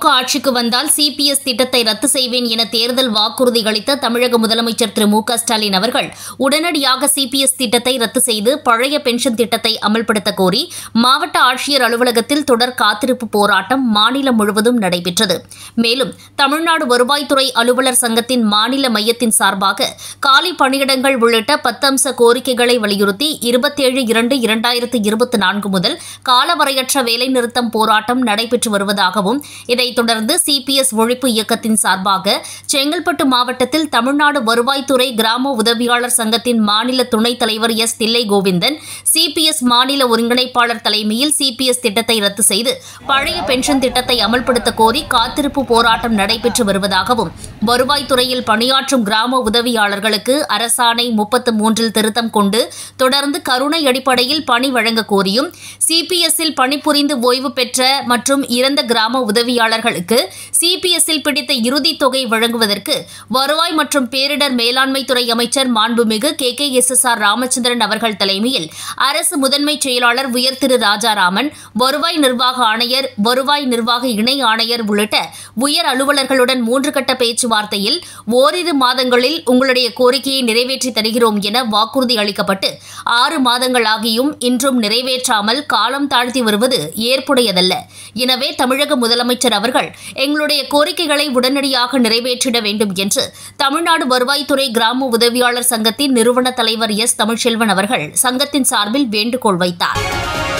திமுக ஆட்சிக்கு வந்தால் சிபிஎஸ் திட்டத்தை ரத்து செய்வேன் என தேர்தல் வாக்குறுதி அளித்த தமிழக முதலமைச்சர் திரு மு க ஸ்டாலின் அவர்கள் உடனடியாக சிபிஎஸ் திட்டத்தை ரத்து செய்து பழைய பென்ஷன் திட்டத்தை அமல்படுத்த கோரி மாவட்ட ஆட்சியர் அலுவலகத்தில் தொடர் காத்திருப்பு போராட்டம் மாநிலம் முழுவதும் நடைபெற்றது மேலும் தமிழ்நாடு வருவாய்த்துறை அலுவலர் சங்கத்தின் மாநில மையத்தின் சார்பாக காலி பணியிடங்கள் உள்ளிட்ட பத்தம்ச கோரிக்கைகளை வலியுறுத்தி இருபத்தேழு இரண்டு இரண்டாயிரத்து இருபத்தி நான்கு முதல் காலவரையற்ற வேலைநிறுத்தம் போராட்டம் நடைபெற்று வருவதாகவும் இதைத் தொடர்ந்து சிபிஎஸ் ஒழிப்பு இயக்கத்தின் சார்பாக செங்கல்பட்டு மாவட்டத்தில் தமிழ்நாடு வருவாய்த்துறை கிராம உதவியாளர் சங்கத்தின் மாநில துணைத் தலைவர் எஸ் தில்லை கோவிந்தன் சிபிஎஸ் மாநில ஒருங்கிணைப்பாளர் தலைமையில் சிபிஎஸ் திட்டத்தை ரத்து செய்து பழைய பென்ஷன் திட்டத்தை அமல்படுத்த கோரி காத்திருப்பு போராட்டம் நடைபெற்று வருவதாகவும் வருவாய்த்துறையில் பணியாற்றும் கிராம உதவியாளர்களுக்கு அரசாணை முப்பத்து மூன்றில் திருத்தம் கொண்டு தொடர்ந்து கருணை அடிப்படையில் பணி வழங்க கோரியும் சிபிஎஸ்ஸில் பணிபுரிந்து ஓய்வு பெற்ற மற்றும் இறந்த கிராம உதவியாளர்களுக்கு சிபிஎஸ்ஸில் பிடித்த இறுதித் தொகை வழங்குவதற்கு வருவாய் மற்றும் பேரிடர் மேலாண்மை துறை அமைச்சர் மாண்புமிகு K K S S R Ramachandran அவர்கள் தலைமையில் அரசு முதன்மை செயலாளர் உயர் திரு ராஜாராமன் வருவாய் நிர்வாக ஆணையர் வருவாய் நிர்வாக இணை ஆணையர் உள்ளிட்ட உயர் அலுவலர்களுடன் மூன்று கட்ட பேச்சுவார்த்தையில் ஓரிரு மாதங்களில் உங்களுடைய கோரிக்கையை நிறைவேற்றி தருகிறோம் என வாக்குறுதி அளிக்கப்பட்டு ஆறு மாதங்களாகியும் இன்றும் நிறைவேற்றாமல் காலம் தாழ்த்தி வருவது ஏற்புடையதல்ல எனவே தமிழக முதலமைச்சர் அவர்கள் எங்களுடைய கோரிக்கைகளை உடனடியாக நிறைவேற்றிட வேண்டும் என்று தமிழ்நாடு வருவாய்த்துறை கிராம உதவியாளர் சங்கத்தின் நிறுவன தலைவர் எஸ் தமிழ்ச்செல்வன் அவர்கள் சங்கத்தின் சார்பில் வேண்டுகோள் வைத்தார்